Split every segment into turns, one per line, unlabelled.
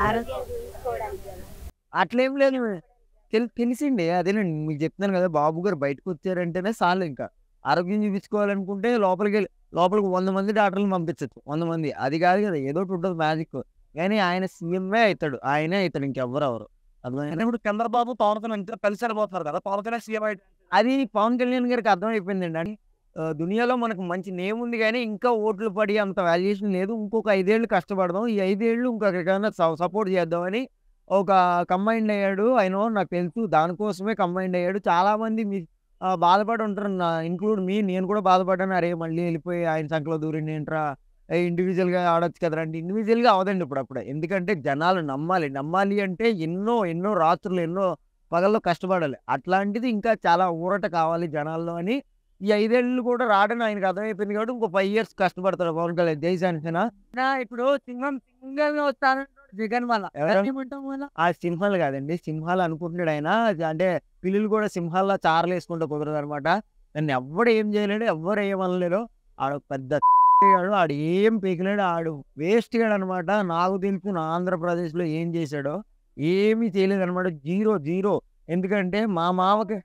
ఆరోగ్యం చూసుకోవడానికి కదా.
అట్లేం లేదు తెలి తెలిసిండి అదేనండి మీకు చెప్తున్నాను కదా బాబు గారు బయటకు వచ్చారంటేనే చాలు ఇంకా ఆరోగ్యం చూపించుకోవాలనుకుంటే లోపలికి వెళ్ళి లోపలికి వంద మంది డాక్టర్లు పంపించచ్చు వంద మంది అది కాదు కదా ఏదో ఒకటి ఉంటుంది మ్యాజిక్ కానీ ఆయన సీఎంఏ అవుతాడు ఆయనే అవుతాడు ఇంకెవ్వరు ఎవరు
అంటే
అర్థమైందా
ఇప్పుడు చంద్రబాబు పవన్ కళ్యాణ్ ఇద్దరు కలిసి వెళ్ళిపోతున్నారు కదా పవన్ కళ్యాణ్ సీఎం అయితే
అది పవన్ కళ్యాణ్ గారికి అర్థమైపోయిందండి అని ఆ, దునియాలో మనకు మంచి నేమ్ ఉంది కానీ ఇంకా ఓట్లు పడి అంత వాల్యుయేషన్ లేదు ఇంకొక ఐదేళ్ళు కష్టపడదాం ఈ ఐదేళ్ళు ఇంకొకరికైనా సపోర్ట్ చేద్దామని ఒక కంబైండ్ అయ్యాడు ఆయన నాకు తెలుసు దానికోసమే కంబైండ్ అయ్యాడు చాలా మంది మీ ఆ, బాధపడి ఉంటారు నా ఇంక్లూడ్ మీ నేను కూడా బాధపడ్డాను అరే మళ్ళీ వెళ్ళిపోయి ఆయన సంఖ్యలో దూరింది ఏంట్రా ఇండివిజువల్గా ఆడొచ్చు కదరా అంటే ఇండివిజువల్గా అవదండి ఇప్పుడు అప్పుడు ఎందుకంటే జనాలు నమ్మాలి నమ్మాలి అంటే ఎన్నో ఎన్నో రాత్రులు ఎన్నో పగల్లో కష్టపడాలి అట్లాంటిది ఇంకా చాలా ఊరట కావాలి జనాల్లో అని ఈ ఐదేళ్ళు కూడా రావడం ఆయనకు అర్థమైపోయింది కాబట్టి ఇంకో ఫైవ్ ఇయర్స్ కష్టపడతాడు పవన్ కళ్యాణ్ జై జనసేన
నా ఇప్పుడు సింహం సింగల్ వస్తాను జగన్ వల్ల
ఎవరు?
ఏమంటాం వల్ల
ఆ సింహాలు కాదండి సింహాలు అనుకుంటున్నాడు ఆయన అంటే పిల్లులు కూడా సింహాల్లో చారలు వేసుకుంటే కుదరదు అనమాట నన్ను ఎవ్వడు ఏం చేయలేడు ఎవ్వరు ఏమనలేడు ఆడు పెద్ద గాడు ఆడు ఏం పీకలేడు ఆడు వేస్ట్ గాడు అనమాట నాకు తెలుసు నా ఆంధ్రప్రదేశ్లో ఏం చేశాడో ఏమీ చేయలేదు అనమాట జీరో జీరో ఎందుకంటే మా మామకి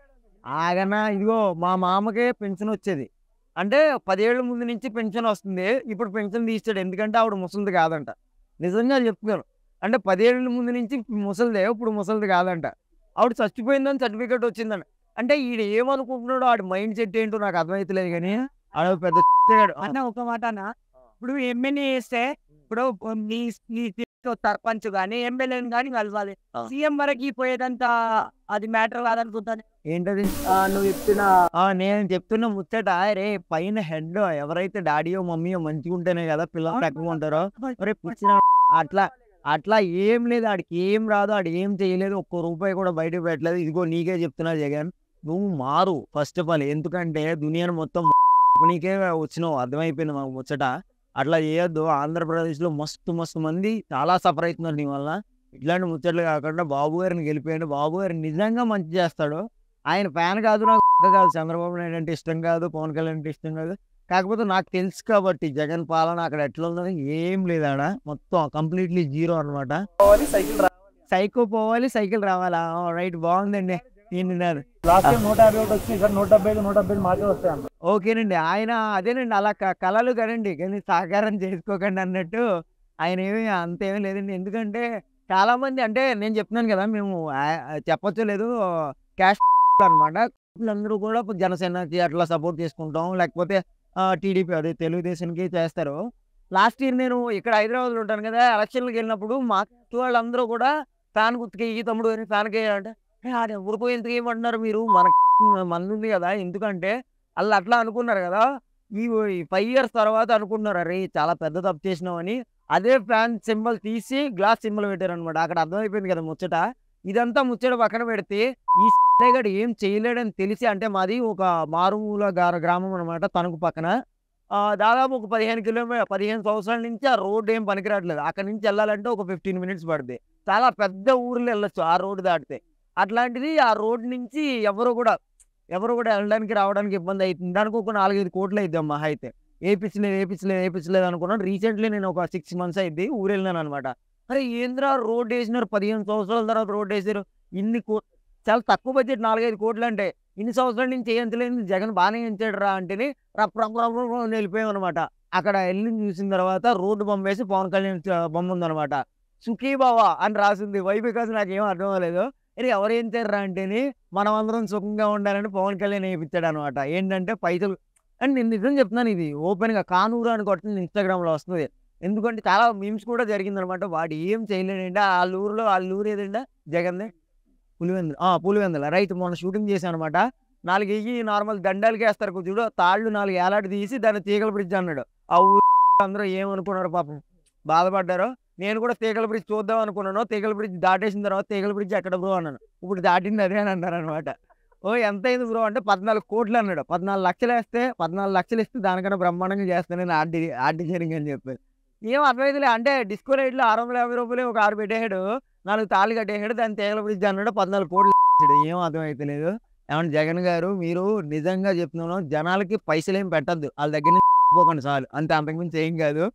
ఆగనా ఇదిగో మా మామకే పెన్షన్ వచ్చేది అంటే పదేళ్ల ముందు నుంచి పెన్షన్ వస్తుంది ఇప్పుడు పెన్షన్ తీస్తాడు ఎందుకంటే ఆవిడ ముసలిది కాదంట నిజంగా చెప్తున్నాను అంటే పదేళ్ళ ముందు నుంచి ముసలిదే ఇప్పుడు ముసలిది కాదంట ఆవిడ చచ్చిపోయిందని సర్టిఫికేట్ వచ్చిందంట అంటే ఈడు ఏమనుకుంటున్నాడో ఆడి మైండ్ సెట్ ఏంటో నాకు అర్థమైతలేదు కానీ ఆడ పెద్ద గాడు.
అన్న ఒక మాట అన్న ఇప్పుడు ఎమ్మెల్యే వేస్తే ఇప్పుడు నీ నీ సీట్లో సర్పంచ్ కానీ ఎమ్మెల్యేని కానీ కలవాలి
ఆ.
సీఎం వరకు పోయేదంతా అది మ్యాటర్ కాదనుకుంటాను
ఏంటది
నువ్వు చెప్తున్న
ఆ, నేను చెప్తున్న ముచ్చట రే పైన హెడ్ ఎవరైతే డాడీయో మమ్మీయో మంచిగా ఉంటేనే కదా పిల్లలు తక్కువ ఉంటారో ఒరే పిచ్చిన అట్లా అట్లా ఏం లేదు ఆడికి ఏం రాదు ఆడు ఏం చేయలేదు ఒక్క రూపాయి కూడా బయటకు పెట్టలేదు ఇదిగో నీకే చెప్తున్నా జగన్ నువ్వు మారు ఫస్ట్ ఆఫ్ ఆల్ ఎందుకంటే దునియాను మొత్తం నీకే వచ్చినావు అర్థమైపోయింది మాకు ముచ్చట అట్లా చేయొద్దు ఆంధ్రప్రదేశ్లో మస్తు మస్తు మంది చాలా సఫర్ అవుతున్నారు నీ వల్ల ఇట్లాంటి ముచ్చట్లు కాకుండా బాబు గారిని గెలిపోయాడు బాబు గారు నిజంగా మంచి చేస్తాడు ఆయన ఫ్యాన్ కాదు నాకు కాదు చంద్రబాబు నాయుడు అంటే ఇష్టం కాదు పవన్ కళ్యాణ్ అంటే ఇష్టం కాదు కాకపోతే నాకు తెలుసు కాబట్టి జగన్ పాలన అక్కడ ఎట్లా ఉందని ఏం లేదు ఆడ మొత్తం కంప్లీట్లీ జీరో అనమాట
సైకిల్
సైకో పోవాలి సైకిల్ రావాలా రైట్ బాగుందండి తిన్నారు
లాస్ట్ టైం నూట యాభై ఒకటి వచ్చింది సార్ నూట డెబ్బై ఐదు నూట డెబ్బై ఐదు మాకే వస్తాయి అన్న
ఓకేనండి ఆయన అదేనండి అలా క- కలలు కనండి కానీ సాకారం చేసుకోకండి అన్నట్టు ఆయన ఏమి అంతేమీ లేదండి ఎందుకంటే చాలా మంది అంటే నేను చెప్తున్నాను కదా మేము ఆ- ఆ చెప్పొచ్చో లేదు క్యాష్ అనమాట అందరూ కూడా జనసేనకి అట్లా సపోర్ట్ చేసుకుంటాం లేకపోతే టీడీపీ అదే తెలుగుదేశానికి చేస్తారు లాస్ట్ ఇయర్ నేను ఇక్కడ హైదరాబాద్లో ఉంటాను కదా ఎలక్షన్లకు వెళ్ళినప్పుడు మా చుట్టూ వాళ్ళందరూ కూడా ఫ్యాన్ గుర్తుకి ఈ తమ్ముడు అని ఫ్యాన్కి అంటే ఊరిపోయి ఎందుకు ఏమంటున్నారు మీరు మన మంది ఉంది కదా ఎందుకంటే వాళ్ళు అట్లా అనుకున్నారు కదా ఈ ఫైవ్ ఇయర్స్ తర్వాత అనుకున్నారు అరే చాలా పెద్ద తప్పు చేసినామని అదే ఫ్యాన్ సింబల్ తీసి గ్లాస్ సింబల్ పెట్టారు అనమాట అక్కడ అర్థమైపోయింది కదా ముచ్చట ఇదంతా ముచ్చట పక్కన పెడితే ఈ గడు ఏం చేయలేడని తెలిసి అంటే మాది ఒక మారుమూల గార గ్రామం అనమాట తణుకు పక్కన ఆ, దాదాపు ఒక పదిహేను కిలోమీటర్ పదిహేను సంవత్సరాల నుంచి ఆ రోడ్ ఏం పనికిరావట్లేదు అక్కడ నుంచి వెళ్ళాలంటే ఒక ఫిఫ్టీన్ మినిట్స్ పడుతుంది చాలా పెద్ద ఊర్లో వెళ్ళొచ్చు ఆ రోడ్ దాటితే అట్లాంటిది ఆ రోడ్ నుంచి ఎవరు కూడా ఎవరు కూడా వెళ్ళడానికి రావడానికి ఇబ్బంది అవుతుంది దానికి ఒక నాలుగైదు కోట్లు అవుతుంది అమ్మా అయితే ఏపించలేదు ఏపించలేదు ఏపించలేదు అనుకున్నాను రీసెంట్లీ నేను ఒక సిక్స్ మంత్స్ అయింది ఊరు వెళ్ళినాను అనమాట అరే ఏంద్రా రోడ్ వేసినారు పదిహేను సంవత్సరాల తర్వాత రోడ్ వేసారు ఇన్ని కో చాలా తక్కువ బడ్జెట్ నాలుగైదు కోట్లు అంటే ఇన్ని సంవత్సరాల నుంచి చేయించలేదు జగన్ బాగానే ఎంచాడు రా అంటేనే రప్ప రప్ప రప్ప రప్ప అని వెళ్ళిపోయాం అనమాట అక్కడ వెళ్ళి చూసిన తర్వాత రోడ్డు బొమ్మ వేసి పవన్ కళ్యాణ్ చ- బొమ్మ ఉందన్నమాట సుఖీ బావా అని రాసింది వై బికాస్ నాకు ఏం అర్థం అవ్వలేదు అరే ఎవరు ఏం చేయరా అంటేని మనం అందరం సుఖంగా ఉండాలని పవన్ కళ్యాణ్ వేయించాడు అనమాట ఏంటంటే పైసలు అండ్ నేను నిజం చెప్తున్నాను ఇది ఓపెన్గా కానూరు అని కొట్టింది ఇన్స్టాగ్రామ్లో వస్తుంది ఎందుకంటే చాలా మీమ్స్ కూడా జరిగిందనమాట వాడు ఏం చేయలేడంటే వాళ్ళ ఊరిలో వాళ్ళ ఊరు ఏదంటే జగన్దే పులివెందుల ఆ, పులివెందుల రైట్ మొన్న షూటింగ్ చేశాను అనమాట నాలుగు ఎయ్యి నార్మల్ దండాలకి వేస్తారు చూడు తాళ్ళు నాలుగు ఏలాంటి తీసి దాన్ని తీగల బ్రిడ్జ్ అన్నాడు ఆ ఊరు అందరూ ఏమనుకున్నారు పాపం బాధపడ్డారు నేను కూడా తీగల బ్రిడ్జ్ చూద్దాం అనుకున్నాను తీగల బ్రిడ్జ్ దాటేసిన తర్వాత తీగల బ్రిడ్జ్ ఎక్కడ బ్రో అన్నాను ఇప్పుడు దాటింది అదే అని అన్నారు అనమాట ఓ ఎంత అయింది బ్రో అంటే పద్నాలుగు కోట్లు అన్నాడు పద్నాలుగు లక్షలు వేస్తే పద్నాలుగు లక్షలు ఇస్తే దానికన్నా బ్రహ్మాండంగా చేస్తాను నేను ఆర్ట్ డి- ఆర్ట్ డిజైనింగ్ అని చెప్పి ఏం అర్థమైందిలే అంటే డిస్కో రేట్లో ఆరు వందల యాభై రూపాయలు ఒక ఆరు పెట్టేసాడు నాలుగు తాళ్ళు కట్టేసాడు దాన్ని తీగల బ్రిడ్జ్ అన్నాడు పద్నాలుగు కోట్లు ఇచ్చాడు ఏం అర్థమైతలేదు ఏమన్నా జగన్ గారు మీరు నిజంగా చెప్తున్నాను జనాలకి పైసలు ఏం పెట్టద్దు వాళ్ళ దగ్గర నుంచి పోకండి చాలు అంతే అంతకుమించి ఏం కాదు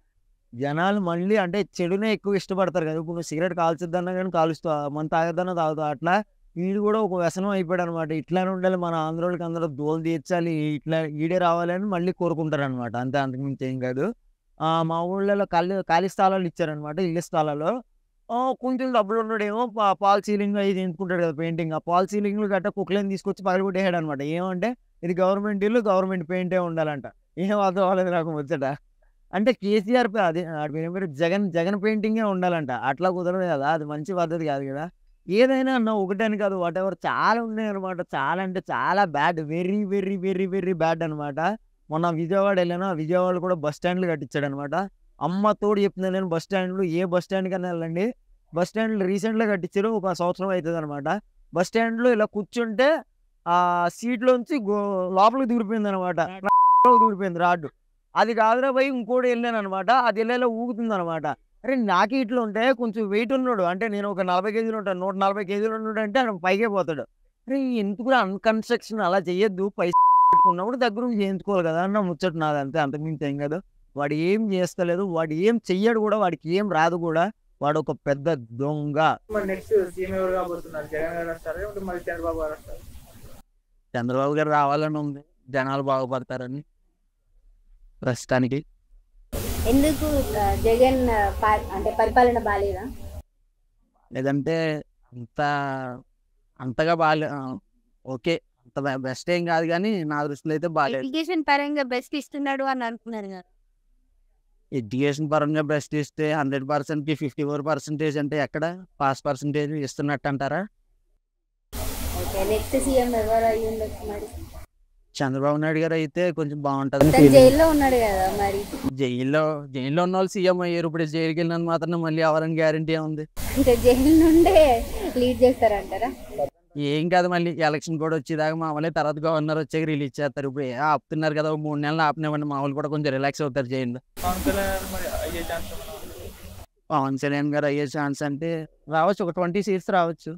జనాలు మళ్ళీ అంటే చెడునే ఎక్కువ ఇష్టపడతారు కదా ఇప్పుడు నువ్వు సిగరెట్ కాల్చొద్దన్నా కానీ కాలుస్తా మన తాగొద్దన్నా తాగుతావు అట్లా వీడు కూడా ఒక వ్యసనం అయిపోయాడు అనమాట ఇట్లానే ఉండాలి మన ఆంధ్రోళ్ళకి అందరూ దోలు తీర్చాలి ఇట్లా ఈడే రావాలని మళ్ళీ కోరుకుంటారు అనమాట అంతే అంతకుమించి ఏం కాదు ఆ, మా ఊళ్ళలో ఖాళీ ఖాళీ స్థలాలు ఇచ్చారనమాట ఇల్లు స్థలాలు ఆ, కొంచెం డబ్బులు ఉన్నాడేమో పా- పాల్ సీలింగ్ అది చేయించుకుంటాడు కదా పెయింటింగ్ ఆ పాల్ సీలింగ్లు గట్ట కుక్కలేని తీసుకొచ్చి పగలగొట్టేసాడు అనమాట ఏమంటే ఇది గవర్నమెంట్ ఇల్లు గవర్నమెంట్ పెయింటే ఉండాలంట ఏం అర్థం అవ్వలేదు నాకు ముచ్చట అంటే కేసీఆర్ పే- అది ఆడి పేరు ఏం పేరు జగన్ జగన్ పెయింటింగే ఉండాలంట అట్లా కుదరదు కదా అది మంచి పద్ధతి కాదు కదా ఏదైనా అన్న ఒకటని కాదు వాట్ ఎవర్ చాలా ఉన్నాయి అనమాట చాలా అంటే చాలా bad very very very very bad అనమాట మొన్న విజయవాడ వెళ్ళాను ఆ విజయవాడ కూడా బస్ స్టాండ్లు కట్టించాడు అనమాట అమ్మ తోడు చెప్తున్నాను నేను బస్ స్టాండ్లు ఏ బస్ స్టాండ్ కన్నా వెళ్ళండి బస్ స్టాండ్లు రీసెంట్గా కట్టించారు ఒక సంవత్సరం అవుతుంది అనమాట బస్ స్టాండ్లో ఇలా కూర్చుంటే ఆ సీట్లోంచి గో లోపలికి దూరిపోయింది అనమాట దూరిపోయింది రాడ్డు అది కాదురా పోయి ఇంకోటి వెళ్ళాను అనమాట అది వెళ్ళేలా ఊగుతుంది అనమాట అరే నాకే ఇట్లా ఉంటే కొంచెం వెయిట్ ఉన్నాడు అంటే నేను ఒక నలభై కేజీలు ఉంటాను నూట నలభై కేజీలు ఉన్నాడు అంటే ఆయన పైకే పోతాడు అరే ఎందుకు అన్కన్స్ట్రక్షన్ అలా చేయొద్దు పైసా పెట్టుకున్నప్పుడు దగ్గర నుంచి చేయించుకోవాలి కదా అన్న ముచ్చట నాది అంతే అంతకుమించి ఏం కాదు వాడు ఏం చేస్తలేదు వాడు ఏం చెయ్యడు కూడా వాడికి ఏం రాదు కూడా వాడు ఒక పెద్ద దొంగ
మరి నెక్స్ట్ సీఎం ఎవరు కాబోతున్నారు జగన్ గారు వస్తారా లేకపోతే మరి చంద్రబాబు గారు వస్తారు
చంద్రబాబు గారు రావాలని ఉంది జనాలు బాగుపడతారని ప్రస్తుతానికి
ఎందుకు ఆ, జగన్ ఆ, పా- అంటే పరిపాలన బాగాలేదా
లేదంటే అంత అంతగా బాగా ఓకే అంత బెస్ట్ ఏం కాదు కానీ నా దృష్టిలో అయితే బాగాలేదు
ఎడ్యుకేషన్ పరంగా బెస్ట్ ఇస్తున్నాడు అని అనుకున్నారు కదా
ఎడ్యుకేషన్ పరంగా బెస్ట్ ఇస్తే హండ్రెడ్ పర్సెంట్కి ఫిఫ్టీ ఫోర్ పర్సెంటేజ్ అంటే ఎక్కడ పాస్ పర్సెంటేజ్ ఇస్తున్నట్టు అంటారా
ఓకే నెక్స్ట్ సీఎం ఎవరు అయ్యి ఉండొచ్చు మరి
చంద్రబాబు నాయుడు గారు అయితే కొంచెం బాగుంటుంది
తను జైల్లో ఉన్నాడు కదా మరి
జైల్లో జైల్లో ఉన్న వాళ్ళు సీఎం అయ్యారు ఇప్పుడు జైలుకి వెళ్ళినందుకు మాత్రం మళ్ళీ ఎవరని గ్యారంటీ ఉంది
అంటే జైలు నుండే లీడ్ చేస్తారంటారా
ఏం కాదు మళ్ళీ ఎలక్షన్ కూడా వచ్చేదాకా మామూలే తర్వాత గవర్నర్ వచ్చాక రిలీజ్ చేస్తారు ఇప్పుడు ఏ ఆపుతున్నారు కదా ఓ మూడు నెలలు ఆపినామండి మామూలు కూడా కొంచెం రిలాక్స్ అవుతారు జైల్లో
పవన్ కళ్యాణ్ మరి అయ్యే ఛాన్స్
పవన్ కళ్యాణ్ గారు అయ్యే ఛాన్స్ అంటే రావచ్చు ఒక ట్వంటీ సీట్స్ రావచ్చు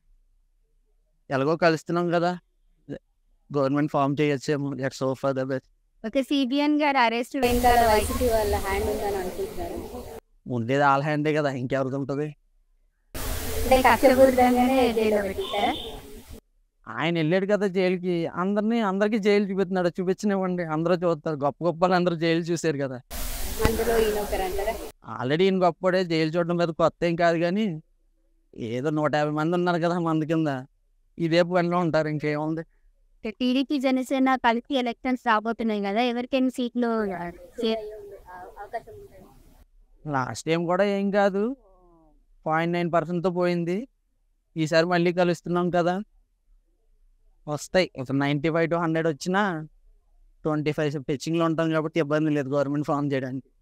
ఎలాగో కలుస్తున్నాం కదా గవర్నమెంట్ ఫామ్ చేయొచ్చేమో let's so for the best
ఒక సిబిఎన్ గారు అరెస్ట్ వెనకాల వైసీపీ వాళ్ళ హ్యాండ్ ఉందని అనుకుంటున్నారు
ఉండేది ఆల్ హ్యాండే కదా ఇంకెవరికి ఉంటుంది
అంటే కక్షపూరితంగానే జైల్లో పెట్టారా
ఆయన వెళ్ళాడు కదా జైలుకి అందరినీ అందరికీ జైలు చూపిస్తున్నాడు చూపించనివ్వండి అందరూ చూస్తారు గొప్ప గొప్ప వాళ్ళు అందరూ జైలు చూశారు కదా
అందులో ఈయన ఒకరు అంటారా
ఆల్రెడీ ఈయన గొప్పడే జైలు చూడడం మీద కొత్త ఏం కాదు కానీ ఏదో నూట యాభై మంది ఉన్నారు కదా మంది కింద ఇదే పనిలో ఉంటారు ఇంకేముంది
టీడీపీ జనసేన కలిపి ఎలక్షన్స్ రాబోతున్నాయి కదా ఎవరికైనా సీట్లు షేర్ అయ్యే ఉండే అవకాశం ఉంటుంది
లాస్ట్ టైం కూడా ఏం కాదు పాయింట్ నైన్ పర్సెంట్తో పోయింది ఈసారి మళ్ళీ కలుస్తున్నాం కదా వస్తాయి ఒక నైంటీ ఫైవ్ టు హండ్రెడ్ వచ్చినా ట్వంటీ ఫైవ్ పిచ్చింగ్లో ఉంటాం కాబట్టి ఇబ్బంది లేదు గవర్నమెంట్ ఫామ్ చేయడానికి